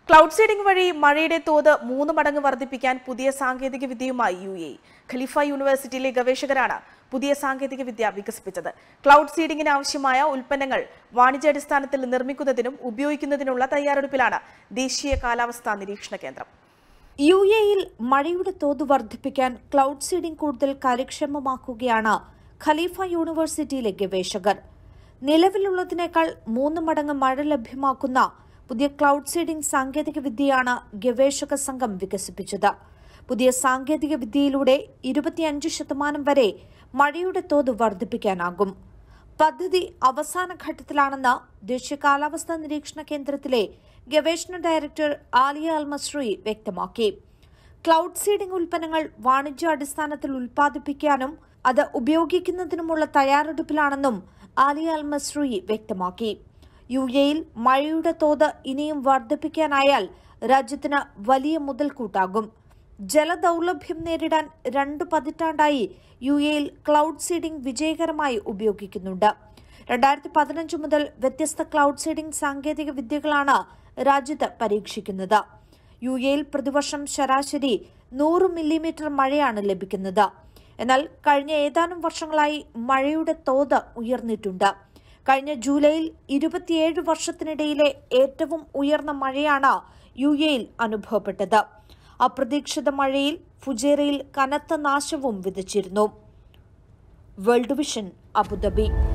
cloud seeding വഴി മഴയുടെ തോത് മൂന്ന് മടങ്ങ് വർദ്ധിപ്പിക്കാൻ പുതിയ സാങ്കേതിക വിദ്യയുമായി യു എ ഖലീഫ യൂണിവേഴ്സിറ്റിയിലെ ഗവേഷകരാണ് പുതിയ സാങ്കേതിക വിദ്യ വികസിപ്പിച്ചത് ക്ലൗഡ് സീഡിംഗിന് ആവശ്യമായ ഉൽപ്പന്നങ്ങൾ വാണിജ്യാടിസ്ഥാനത്തിൽ നിർമ്മിക്കുന്നതിനും ഉപയോഗിക്കുന്നതിനുള്ള തയ്യാറെടുപ്പിലാണ് ദേശീയ കാലാവസ്ഥാ നിരീക്ഷണ കേന്ദ്രം യു എയിൽ മഴയുടെ തോത് വർദ്ധിപ്പിക്കാൻ ക്ലൗഡ് സീഡിംഗ് കൂടുതൽ കാര്യക്ഷമമാക്കുകയാണ് ഖലീഫ യൂണിവേഴ്സിറ്റിയിലെ ഗവേഷകർ നിലവിലുള്ളതിനേക്കാൾ മൂന്ന് മടങ്ങ് മഴ ലഭ്യമാക്കുന്ന പുതിയ ക്ലൗഡ് സീഡിംഗ് സാങ്കേതിക വിദ്യയാണ് ഗവേഷക സംഘം വികസിപ്പിച്ചത് പുതിയ സാങ്കേതിക വിദ്യയിലൂടെ ഇരുപത്തിയഞ്ച് ശതമാനം വരെ മഴയുടെ തോത് വർദ്ധിപ്പിക്കാനാകും പദ്ധതി അവസാന ഘട്ടത്തിലാണെന്ന് ദേശീയ കാലാവസ്ഥാ നിരീക്ഷണ കേന്ദ്രത്തിലെ ഗവേഷണ ഡയറക്ടർ ആലിയ അൽമസ്രി വ്യക്തമാക്കി ക്ലൗഡ് സീഡിംഗ് ഉൽപ്പന്നങ്ങൾ വാണിജ്യാടിസ്ഥാനത്തിൽ ഉൽപ്പാദിപ്പിക്കാനും അത് ഉപയോഗിക്കുന്നതിനുമുള്ള തയ്യാറെടുപ്പിലാണെന്നും ആലിയ അൽമസ്രി വ്യക്തമാക്കി യു എയിൽ മഴയുടെ തോത് ഇനിയും വർദ്ധിപ്പിക്കാനായാൽ രാജ്യത്തിന് വലിയ മുതൽക്കൂട്ടാകും ജലദൌർലഭ്യം നേരിടാൻ രണ്ടു പതിറ്റാണ്ടായി യു എയിൽ ക്ലൗഡ് സീഡിംഗ് വിജയകരമായി ഉപയോഗിക്കുന്നുണ്ട് രണ്ടായിരത്തി പതിനഞ്ച് മുതൽ വ്യത്യസ്ത ക്ലൗഡ് സീഡിംഗ് സാങ്കേതിക വിദ്യകളാണ് രാജ്യത്ത് പരീക്ഷിക്കുന്നത് യു എയിൽ പ്രതിവർഷം ശരാശരി നൂറ് മില്ലിമീറ്റർ മഴയാണ് ലഭിക്കുന്നത് എന്നാൽ കഴിഞ്ഞ ഏതാനും വർഷങ്ങളായി മഴയുടെ തോത് ഉയർന്നിട്ടുണ്ട് കഴിഞ്ഞ ജൂലൈയിൽ ഇരുപത്തിയേഴ് വർഷത്തിനിടയിലെ ഏറ്റവും ഉയർന്ന മഴയാണ് യു എയിൽ അനുഭവപ്പെട്ടത് അപ്രതീക്ഷിത മഴയിൽ ഫുജേറയിൽ കനത്ത നാശവും വിതച്ചിരുന്നു വേൾഡ് വിഷൻ അബുദാബി